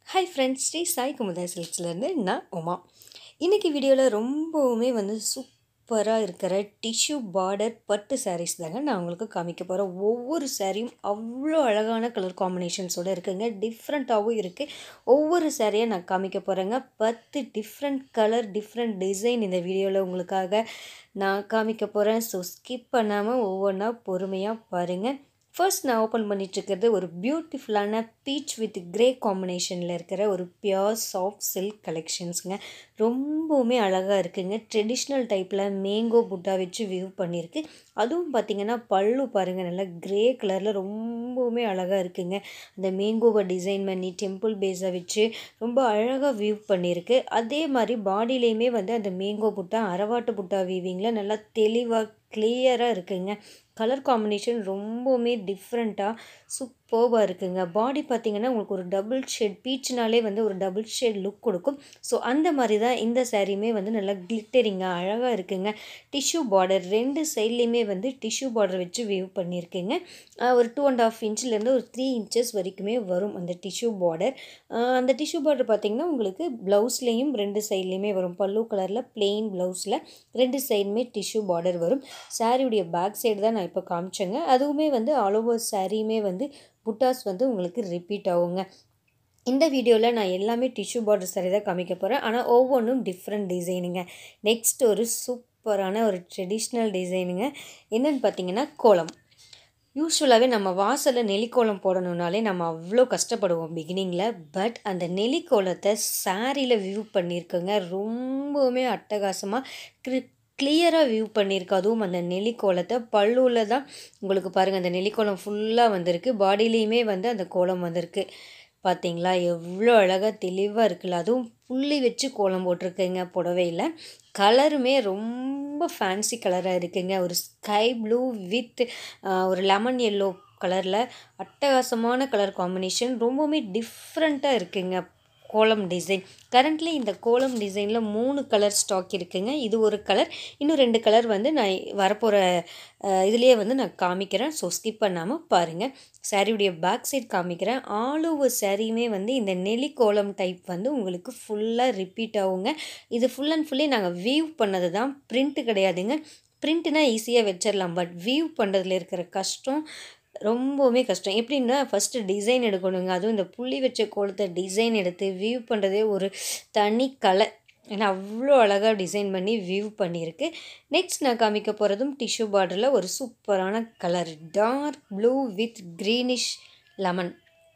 hi friends Sri Sai Kumudha சில்க்ஸ்லேருந்து நான் உமா இன்றைக்கி வீடியோவில் ரொம்பவுமே வந்து சூப்பராக இருக்கிற டிஷ்யூ பார்டர் பட்டு சாரீஸ் தாங்க நான் உங்களுக்கு காமிக்க போகிறேன் ஒவ்வொரு சாரியும் அவ்வளோ அழகான கலர் காம்பினேஷன்ஸோடு இருக்குங்க டிஃப்ரெண்ட்டாகவும் இருக்குது ஒவ்வொரு சாரியாக நான் காமிக்க போகிறேங்க பத்து டிஃப்ரெண்ட் கலர் டிஃப்ரெண்ட் டிசைன் இந்த வீடியோவில் உங்களுக்காக நான் காமிக்க போகிறேன் ஸோ ஸ்கிப் பண்ணாமல் ஒவ்வொன்றா பொறுமையாக பாருங்கள் ஃபர்ஸ்ட் நான் ஓப்பன் பண்ணிட்டுருக்கிறது ஒரு பியூட்டிஃபுல்லான பீச் வித் கிரே காம்பினேஷனில் இருக்கிற ஒரு பியோர் சாஃப்ட் சில்க் கலெக்ஷன்ஸுங்க ரொம்பவுமே அழகாக இருக்குங்க ட்ரெடிஷ்னல் டைப்பில் மேங்கோ புட்டா வச்சு வியூ பண்ணியிருக்கு அதுவும் பார்த்திங்கன்னா பல்லு பாருங்கள் நல்லா கிரே கலரில் ரொம்பவுமே அழகாக இருக்குங்க அந்த மேங்கோவை டிசைன் பண்ணி டெம்பிள் பேஸை வச்சு ரொம்ப அழகாக வியூ பண்ணியிருக்கு அதே மாதிரி பாடியிலையுமே வந்து அந்த மேங்கோ புட்டா அரவாட்டு புட்டா வீவிங்கில் நல்லா தெளிவாக கிளியராக இருக்குங்க கலர் காம்பினேஷன் ரொம்பவுமே டிஃப்ரெண்ட்டாக சூப்பர்பாக இருக்குங்க பாடி பார்த்திங்கன்னா உங்களுக்கு ஒரு டபுள் ஷேட் பீச்னாலே வந்து ஒரு டபுள் ஷேட் லுக் கொடுக்கும் ஸோ அந்த மாதிரி தான் இந்த சாரியுமே வந்து நல்லா கிளிட்டரிங்காக அழகாக இருக்குங்க டிஷ்யூ பார்டர் ரெண்டு சைட்லேயுமே வந்து டிஷ்யூ பார்டர் வச்சு வியூ பண்ணியிருக்குங்க ஒரு டூ அண்ட் ஆஃப் இன்ச்சிலேருந்து ஒரு த்ரீ இன்ச்சஸ் வரைக்குமே வரும் அந்த டிஷ்யூ பார்டர் அந்த டிஷ்யூ பார்டர் பார்த்திங்கன்னா உங்களுக்கு ப்ளவுஸ்லேயும் ரெண்டு சைட்லேயுமே வரும் பல்லு கலரில் பிளெயின் ப்ளவுஸில் ரெண்டு சைடுமே டிஷ்யூ பார்டர் வரும் சாரியுடைய பேக் சைடு தான் நான் இப்போ காமிச்சேங்க அதுவுமே வந்து ஆல் ஓவர் சாரியுமே வந்து புட்டாஸ் வந்து உங்களுக்கு ரிப்பீட் ஆகுங்க இந்த வீடியோவில் நான் எல்லாமே டிஷ்யூ பார்டர் சாரி தான் காமிக்க போகிறேன் ஆனால் ஒவ்வொன்றும் டிஃப்ரெண்ட் டிசைனுங்க நெக்ஸ்ட் ஒரு சூப்பரான ஒரு ட்ரெடிஷ்னல் டிசைனுங்க என்னென்னு பார்த்தீங்கன்னா கோலம் யூஸ்வலாகவே நம்ம வாசலில் நெலிக்கோலம் போடணுன்னாலே நம்ம அவ்வளோ கஷ்டப்படுவோம் பிகினிங்கில் பட் அந்த நெலிக்கோலத்தை சாரியில் வியூ பண்ணியிருக்கோங்க ரொம்பவுமே அட்டகாசமாக கிரி கிளியராக வியூ பண்ணியிருக்கு அதுவும் அந்த நெல்லிக்கோலத்தை பல்லுவில் தான் உங்களுக்கு பாருங்கள் அந்த நெல்லிக்கோலம் ஃபுல்லாக வந்திருக்கு பாடியிலையுமே வந்து அந்த கோலம் வந்திருக்கு பார்த்தீங்களா எவ்வளோ அழகாக தெளிவாக இருக்குல்ல அதுவும் புள்ளி வச்சு கோலம் போட்டிருக்குங்க புடவையில் கலருமே ரொம்ப ஃபேன்சி கலராக இருக்குங்க ஒரு ஸ்கை ப்ளூ வித் ஒரு லெமன் எல்லோ கலரில் அட்டகாசமான கலர் காம்பினேஷன் ரொம்பவுமே டிஃப்ரெண்ட்டாக இருக்குங்க கோலம் டிசைன் கரண்ட்லி இந்த கோலம் டிசைனில் மூணு கலர் ஸ்டாக் இருக்குங்க இது ஒரு கலர் இன்னும் ரெண்டு கலர் வந்து நான் வரப்போகிற இதுலேயே வந்து நான் காமிக்கிறேன் ஸோ ஸ்கிப் பண்ணாமல் பாருங்கள் சாரியுடைய பேக் சைட் காமிக்கிறேன் ஆல் ஓவர் சாரியுமே வந்து இந்த நெலி கோலம் டைப் வந்து உங்களுக்கு ஃபுல்லாக ரிப்பீட் ஆகுங்க இது ஃபுல் அண்ட் ஃபுல்லி நாங்கள் வியூ பண்ணது தான் பிரிண்ட்டு கிடையாதுங்க பிரிண்ட்டுனா ஈஸியாக வச்சிடலாம் பட் வியூ பண்ணுறதுல இருக்கிற கஷ்டம் ரொம்பவுமே கஷ்டம் எப்படின்னா ஃபஸ்ட்டு டிசைன் எடுக்கணுங்க அதுவும் இந்த புள்ளி வச்ச கோலத்தை டிசைன் எடுத்து வியூ பண்ணுறதே ஒரு தனி கலை ஏன்னா அவ்வளோ அழகாக டிசைன் பண்ணி வியூ பண்ணியிருக்கு நெக்ஸ்ட் நான் காமிக்க போகிறதும் டிஷ்யூ பார்டரில் ஒரு சூப்பரான colour dark blue with greenish lemon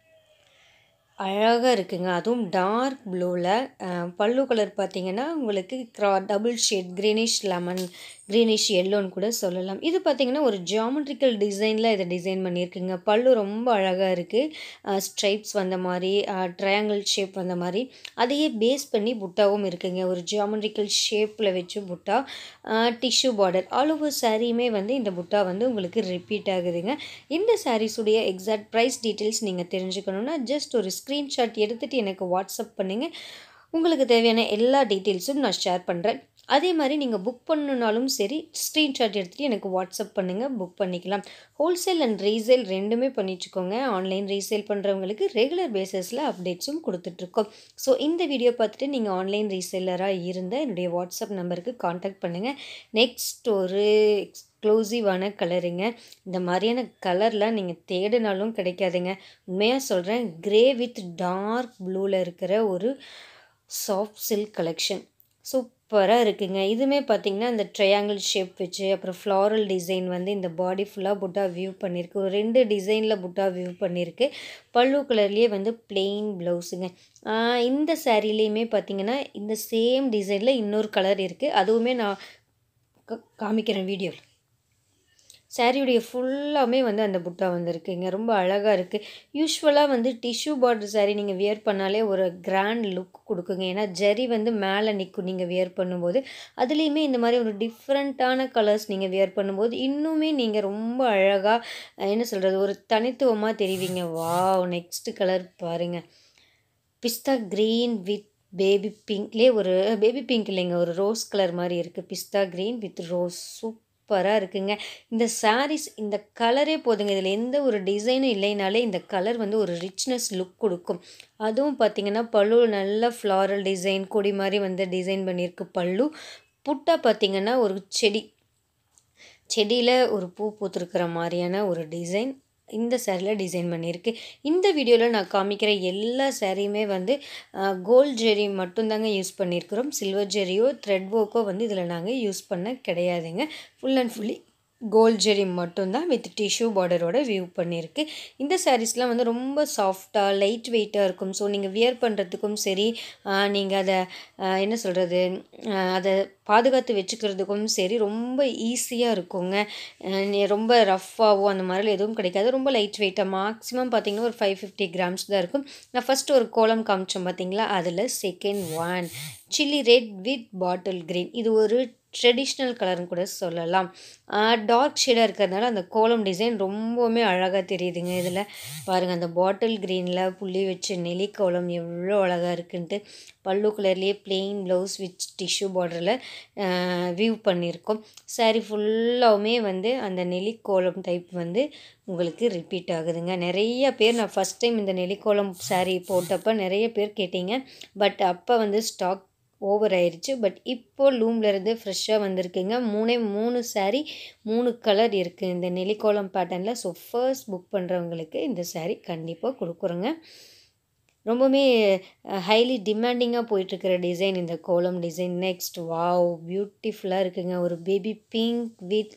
அழகாக இருக்குங்க அதுவும் டார்க் ப்ளூவில் பல்லு கலர் பார்த்திங்கன்னா உங்களுக்கு க்ரா double shade greenish lemon greenish எல்லோன்னு கூட சொல்லலாம் இது பார்த்திங்கன்னா ஒரு ஜியாமெட்ரிக்கல் டிசைனில் இதை டிசைன் பண்ணியிருக்குங்க பல்லு ரொம்ப அழகாக இருக்குது ஸ்ட்ரைப்ஸ் வந்த மாதிரி ட்ரையாங்கிள் ஷேப் வந்த மாதிரி அதையே பேஸ் பண்ணி புட்டாவும் இருக்குங்க ஒரு ஜியாமெட்ரிக்கல் ஷேப்பில் வச்சு புட்டா டிஷ்யூ பார்டர் ஆல் ஓவர் சாரியுமே வந்து இந்த புட்டா வந்து உங்களுக்கு ரிப்பீட் ஆகுதுங்க இந்த சாரீஸுடைய எக்ஸாக்ட் ப்ரைஸ் டீட்டெயில்ஸ் நீங்கள் தெரிஞ்சுக்கணுன்னா ஜஸ்ட் ஒரு ஸ்க்ரீன்ஷாட் எடுத்துகிட்டு எனக்கு வாட்ஸ்அப் பண்ணுங்கள் உங்களுக்கு தேவையான எல்லா டீட்டெயில்ஸும் நான் ஷேர் பண்ணுறேன் அதே மாதிரி நீங்கள் புக் பண்ணணுனாலும் சரி ஸ்க்ரீன்ஷாட் எடுத்துகிட்டு எனக்கு வாட்ஸ்அப் பண்ணுங்கள் புக் பண்ணிக்கலாம் ஹோல்சேல் அண்ட் ரீசேல் ரெண்டுமே பண்ணிச்சுக்கோங்க ஆன்லைன் ரீசேல் பண்ணுறவங்களுக்கு ரெகுலர் பேசிஸில் அப்டேட்ஸும் கொடுத்துட்ருக்கோம் ஸோ இந்த வீடியோ பார்த்துட்டு நீங்கள் ஆன்லைன் ரீசேலராக இருந்தால் என்னுடைய வாட்ஸ்அப் நம்பருக்கு காண்டாக்ட் பண்ணுங்கள் நெக்ஸ்ட் ஒரு எக்ஸ்க்ளூசிவான கலருங்க இந்த மாதிரியான கலர்லாம் நீங்கள் தேடினாலும் கிடைக்காதுங்க உண்மையாக சொல்கிறேன் க்ரே வித் டார்க் ப்ளூவில் இருக்கிற ஒரு சாஃப்ட் சில்க் கலெக்ஷன் சூப்பராக இருக்குங்க இதுவுமே பார்த்திங்கன்னா இந்த ட்ரையாங்கிள் ஷேப் வச்சு அப்புறம் ஃப்ளாரல் டிசைன் வந்து இந்த பாடி ஃபுல்லாக புட்டா வியூ பண்ணியிருக்கு ஒரு ரெண்டு டிசைனில் புட்டா வியூ பண்ணியிருக்கு பல்லு கலர்லேயே வந்து பிளெயின் ப்ளவுஸுங்க இந்த சாரீலேயுமே பார்த்திங்கன்னா இந்த சேம் டிசைனில் இன்னொரு கலர் இருக்குது அதுவுமே நான் காமிக்கிறேன் வீடியோவில் சாரியுடைய ஃபுல்லாமே வந்து அந்த புட்டா வந்திருக்குங்க ரொம்ப அழகாக இருக்குது யூஸ்வலாக வந்து டிஷ்யூ பார்டர் சாரீ நீங்கள் வியர் பண்ணாலே ஒரு கிராண்ட் லுக் கொடுக்குங்க ஏன்னா ஜரி வந்து மேலே நிற்கும் நீங்கள் வியர் பண்ணும்போது அதுலேயுமே இந்த மாதிரி ஒரு டிஃப்ரெண்ட்டான கலர்ஸ் நீங்கள் வியர் பண்ணும்போது இன்னுமே நீங்கள் ரொம்ப அழகாக என்ன சொல்கிறது ஒரு தனித்துவமாக தெரிவிங்க வா நெக்ஸ்ட்டு கலர் பாருங்கள் பிஸ்தா க்ரீன் வித் பேபி பிங்க்லேயே ஒரு பேபி பிங்க் இல்லைங்க ஒரு ரோஸ் கலர் மாதிரி இருக்குது பிஸ்தா க்ரீன் வித் ரோஸ் சூப் சூப்பராக இருக்குங்க இந்த சாரீஸ் இந்த கலரே போதுங்க இதில் எந்த ஒரு டிசைனும் இல்லைனாலே இந்த கலர் வந்து ஒரு ரிச்னஸ் லுக் கொடுக்கும் அதுவும் பார்த்திங்கன்னா பல்லு நல்ல ஃப்ளாரல் டிசைன் கொடி மாதிரி வந்து டிசைன் பண்ணியிருக்கு பல்லு புட்டா பார்த்திங்கன்னா ஒரு செடி செடியில் ஒரு பூ பூத்துருக்கிற மாதிரியான ஒரு டிசைன் இந்த சேரீயில் டிசைன் பண்ணியிருக்கு இந்த வீடியோவில் நான் காமிக்கிற எல்லா சேரீயுமே வந்து கோல்ட் ஜெரி மட்டும்தாங்க யூஸ் பண்ணியிருக்கிறோம் சில்வர் ஜெரியோ த்ரெட் ஒர்க்கோ வந்து இதில் நாங்கள் யூஸ் பண்ண கிடையாதுங்க full and fully gold zari மட்டும்தான் வித் டிஷ்யூ பார்டரோட வியூ பண்ணியிருக்கு இந்த சாரீஸ்லாம் வந்து ரொம்ப சாஃப்டாக லைட் வெயிட்டாக இருக்கும் ஸோ நீங்கள் வியர் பண்ணுறதுக்கும் சரி நீங்கள் அதை என்ன சொல்கிறது அதை பாதுகாத்து வச்சுக்கிறதுக்கும் சரி ரொம்ப ஈஸியாக இருக்குங்க ரொம்ப ரஃப்பாகவோ அந்த மாதிரிலாம் எதுவும் கிடைக்காது ரொம்ப லைட் வெயிட்டாக மேக்ஸிமம் பார்த்திங்கன்னா ஒரு ஃபைவ் ஃபிஃப்டி கிராம்ஸ் தான் இருக்கும் நான் ஃபஸ்ட்டு ஒரு கோலம் காமிச்சோம் பார்த்தீங்களா அதில் second one chilli red with bottle green இது ஒரு ட்ரெடிஷ்னல் கலர்னு கூட சொல்லலாம் டார்க் ஷேடாக இருக்கிறதுனால அந்த கோலம் டிசைன் ரொம்பவுமே அழகாக தெரியுதுங்க இதில் பாருங்கள் அந்த பாட்டில் க்ரீனில் புள்ளி வச்ச நெலி கோலம் எவ்வளோ அழகாக இருக்குன்ட்டு பல்லு கலர்லேயே பிளெயின் ப்ளவுஸ் வித் டிஷ்யூ பார்டரில் வியூ பண்ணியிருக்கோம் சாரி ஃபுல்லாகவுமே வந்து அந்த நெலிக்கோலம் டைப் வந்து உங்களுக்கு ரிப்பீட் ஆகுதுங்க நிறைய பேர் நான் ஃபஸ்ட் டைம் இந்த நெலிக்கோலம் சாரீ போட்டப்போ நிறைய பேர் கேட்டீங்க பட் அப்போ வந்து ஸ்டாக் ஓவர் ஆயிடுச்சு பட் இப்போ லூம்லேருந்து ஃப்ரெஷ்ஷாக வந்திருக்குங்க மூணே மூணு சாரீ மூணு கலர் இருக்குது இந்த நெலிக்கோலம் பேட்டர்னில் ஸோ ஃபர்ஸ்ட் புக் பண்ணுறவங்களுக்கு இந்த சாரீ கண்டிப்பாக கொடுக்குறோங்க ரொம்பவுமே ஹைலி டிமாண்டிங்காக போயிட்டுருக்கிற டிசைன் இந்த கோலம் டிசைன் நெக்ஸ்ட் வாவ் பியூட்டிஃபுல்லாக இருக்குங்க ஒரு baby pink with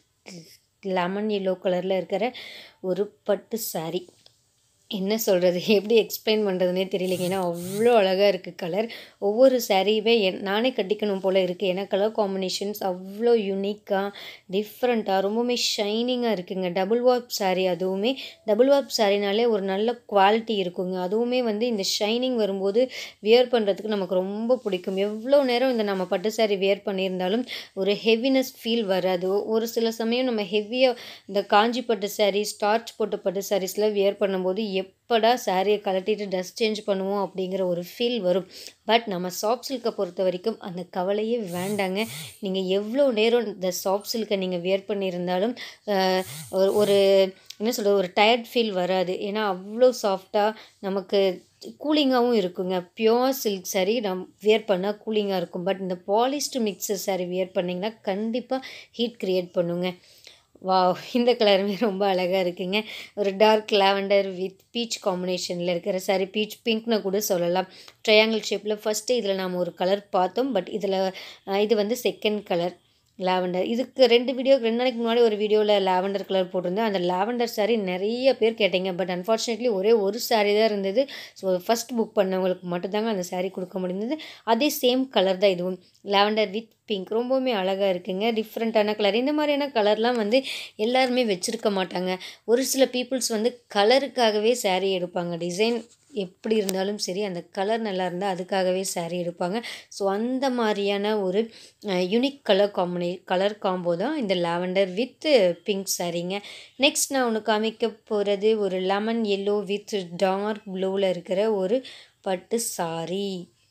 lemon yellow கலரில் இருக்கிற ஒரு பட்டு சாரீ என்ன சொல்கிறது எப்படி எக்ஸ்பிளைன் பண்ணுறதுனே தெரியலைங்க ஏன்னா அவ்வளோ அழகாக இருக்குது கலர் ஒவ்வொரு சாரியுமே என் நானே கட்டிக்கணும் போல் இருக்குது ஏன்னா கலர் காம்பினேஷன்ஸ் அவ்வளோ யூனிக்காக டிஃப்ரெண்ட்டாக ரொம்பவுமே ஷைனிங்காக இருக்குங்க டபுள் வார்ப் சாரீ அதுவுமே டபுள் வார்ப் சாரினாலே ஒரு நல்ல குவாலிட்டி இருக்குங்க அதுவுமே வந்து இந்த ஷைனிங் வரும்போது வியர் பண்ணுறதுக்கு நமக்கு ரொம்ப பிடிக்கும் எவ்வளோ நேரம் இந்த நம்ம பட்டு சாரீ வியர் பண்ணியிருந்தாலும் ஒரு ஹெவினஸ் ஃபீல் வராது ஒரு சில சமயம் நம்ம ஹெவியாக இந்த காஞ்சி பட்டு சாரீ ஸ்டார்ச் போட்டு பட்டு சாரீஸில் வியர் பண்ணும்போது எப்படா சாரியை கலட்டிட்டு ட்ரெஸ் சேஞ்ச் பண்ணுவோம் அப்படிங்கிற ஒரு ஃபீல் வரும் பட் நம்ம சாஃப்ட் சில்கை பொறுத்த வரைக்கும் அந்த கவலையே வேண்டாங்க நீங்கள் எவ்வளோ நேரம் இந்த சாஃப்ட் சில்கை நீங்கள் வியர் பண்ணியிருந்தாலும் ஒரு என்ன சொல்கிறது ஒரு டயர்ட் ஃபீல் வராது ஏன்னா அவ்வளோ சாஃப்டாக நமக்கு கூலிங்காகவும் இருக்குங்க பியோர் சில்க் சாரீ நம் வியர் பண்ணால் கூலிங்காக இருக்கும் பட் இந்த பாலிஸ்டு மிக்சர் சாரீ வியர் பண்ணிங்கன்னா கண்டிப்பாக ஹீட் க்ரியேட் பண்ணுங்க வா இந்த கலருமே ரொம்ப அழகாக இருக்குங்க ஒரு டார்க் லாவெண்டர் வித் பீச் காம்பினேஷனில் இருக்கிற சாரி பீச் பிங்க்னு கூட சொல்லலாம் ட்ரையாங்கிள் ஷேப்பில் ஃபஸ்ட்டு இதில் நாம் ஒரு கலர் பார்த்தோம் பட் இதில் இது வந்து செகண்ட் கலர் லாவெண்டர் இதுக்கு ரெண்டு வீடியோ ரெண்டு நாளைக்கு முன்னாடி ஒரு வீடியோவில் லாவெண்டர் கலர் போட்டிருந்தேன் அந்த லாவெண்டர் சாரீ நிறைய பேர் கேட்டீங்க பட் அன்ஃபார்ச்சுனேட்லி ஒரே ஒரு சாரீ தான் இருந்தது ஸோ ஃபஸ்ட் புக் பண்ணவங்களுக்கு மட்டும்தாங்க அந்த சாரீ கொடுக்க முடிந்தது அதே சேம் கலர் தான் இதுவும் லாவெண்டர் வித் பிங்க் ரொம்பவுமே அழகாக இருக்குங்க டிஃப்ரெண்ட்டான கலர் இந்த மாதிரியான கலர்லாம் வந்து எல்லாருமே வச்சுருக்க மாட்டாங்க ஒரு சில பீப்புள்ஸ் வந்து கலருக்காகவே சாரீ எடுப்பாங்க டிசைன் எப்படி இருந்தாலும் சரி அந்த கலர் நல்லா இருந்தால் அதுக்காகவே சாரீ எடுப்பாங்க ஸோ அந்த மாதிரியான ஒரு யூனிக் கலர் காம்பினே கலர் காம்போ தான் இந்த லாவெண்டர் வித் பிங்க் சாரீங்க நெக்ஸ்ட் நான் ஒன்று காமிக்க போகிறது ஒரு லெமன் எல்லோ வித் டார்க் ப்ளூவில் இருக்கிற ஒரு பட்டு சாரீ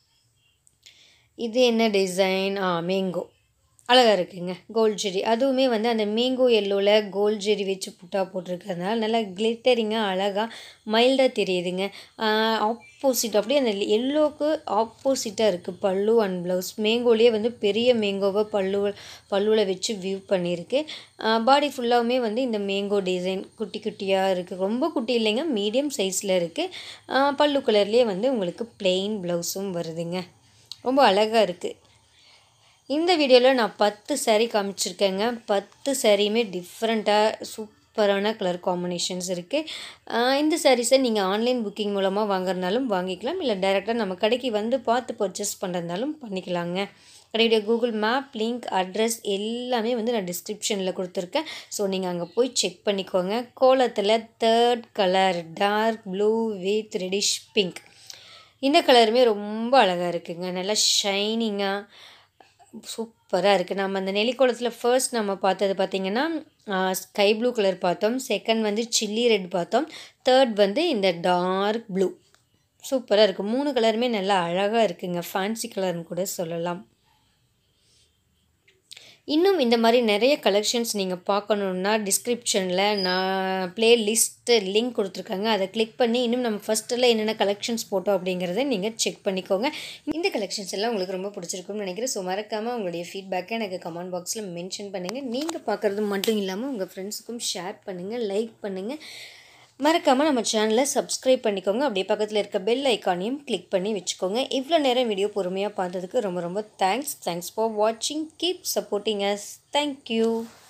இது என்ன டிசைன் ஆ மேங்கோ அழகாக இருக்குங்க கோல்ட் ஜெரி அதுவுமே வந்து அந்த மேங்கோ எல்லோவில் கோல்ட் ஜெரி வச்சு புட்டா போட்டிருக்கிறதுனால நல்லா கிளிட்டரிங்காக அழகாக மைல்டாக தெரியுதுங்க ஆப்போசிட் அப்படியே அந்த எல்லோவுக்கு ஆப்போசிட்டாக இருக்குது பல்லு அண்ட் ப்ளவுஸ் மேங்கோலேயே வந்து பெரிய மேங்கோவை பல்லு பல்லுவில் வச்சு வியூ பண்ணியிருக்கு பாடி ஃபுல்லாகவுமே வந்து இந்த மேங்கோ டிசைன் குட்டி குட்டியாக இருக்குது ரொம்ப குட்டி இல்லைங்க மீடியம் சைஸில் இருக்குது பல்லு கலர்லேயே வந்து உங்களுக்கு பிளெயின் ப்ளவுஸும் வருதுங்க ரொம்ப அழகாக இருக்குது இந்த வீடியோவில் நான் பத்து சாரீ காமிச்சிருக்கேங்க பத்து சாரியுமே டிஃப்ரெண்ட்டாக சூப்பரான கலர் காம்பினேஷன்ஸ் இருக்குது இந்த சாரீஸை நீங்கள் ஆன்லைன் புக்கிங் மூலமாக வாங்குறதுனாலும் வாங்கிக்கலாம் இல்லை டைரெக்டாக நம்ம கடைக்கு வந்து பார்த்து பர்ச்சேஸ் பண்ணுறதுனாலும் பண்ணிக்கலாங்க கடையுடைய கூகுள் மேப் லிங்க் அட்ரஸ் எல்லாமே வந்து நான் டிஸ்கிரிப்ஷனில் கொடுத்துருக்கேன் ஸோ நீங்கள் அங்கே போய் செக் பண்ணிக்கோங்க கோலத்தில் third colour dark blue with reddish pink இந்த கலருமே ரொம்ப அழகாக இருக்குங்க நல்லா ஷைனிங்காக சூப்பராக இருக்குது நம்ம அந்த நெல்லிக்குளத்தில் ஃபர்ஸ்ட் நம்ம பார்த்தது பார்த்திங்கன்னா ஸ்கை ப்ளூ கலர் பார்த்தோம் செகண்ட் வந்து சில்லி ரெட் பார்த்தோம் தேர்ட் வந்து இந்த டார்க் ப்ளூ சூப்பராக இருக்குது மூணு கலருமே நல்லா அழகாக இருக்குங்க ஃபேன்சி கலர்னு கூட சொல்லலாம் இன்னும் இந்த மாதிரி நிறைய கலெக்ஷன்ஸ் நீங்கள் பார்க்கணுன்னா டிஸ்கிரிப்ஷனில் நான் ப்ளேலிஸ்ட்டு லிங்க் கொடுத்துருக்காங்க அதை கிளிக் பண்ணி இன்னும் நம்ம ஃபஸ்ட்டில் என்னென்ன கலெக்ஷன்ஸ் போட்டோம் அப்படிங்கிறத நீங்கள் செக் பண்ணிக்கோங்க இந்த கலெக்ஷன்ஸ் எல்லாம் உங்களுக்கு ரொம்ப பிடிச்சிருக்கும்னு நினைக்கிறேன் ஸோ மறக்காமல் உங்களுடைய ஃபீட்பேக்கை எனக்கு கமெண்ட் பாக்ஸில் மென்ஷன் பண்ணுங்கள் நீங்கள் பார்க்குறது மட்டும் இல்லாமல் உங்கள் ஃப்ரெண்ட்ஸுக்கும் ஷேர் பண்ணுங்கள் லைக் பண்ணுங்கள் மறக்காமல் நம்ம சேனலை சப்ஸ்கிரைப் பண்ணிக்கோங்க அப்படியே பக்கத்தில் இருக்க பெல் ஐக்கானையும் கிளிக் பண்ணி வச்சுக்கோங்க இவ்வளோ நேரம் வீடியோ பொறுமையாக பார்த்ததுக்கு ரொம்ப ரொம்ப தேங்க்ஸ் தேங்க்ஸ் ஃபார் வாட்சிங் கீப் சப்போர்ட்டிங் அஸ் தேங்க்யூ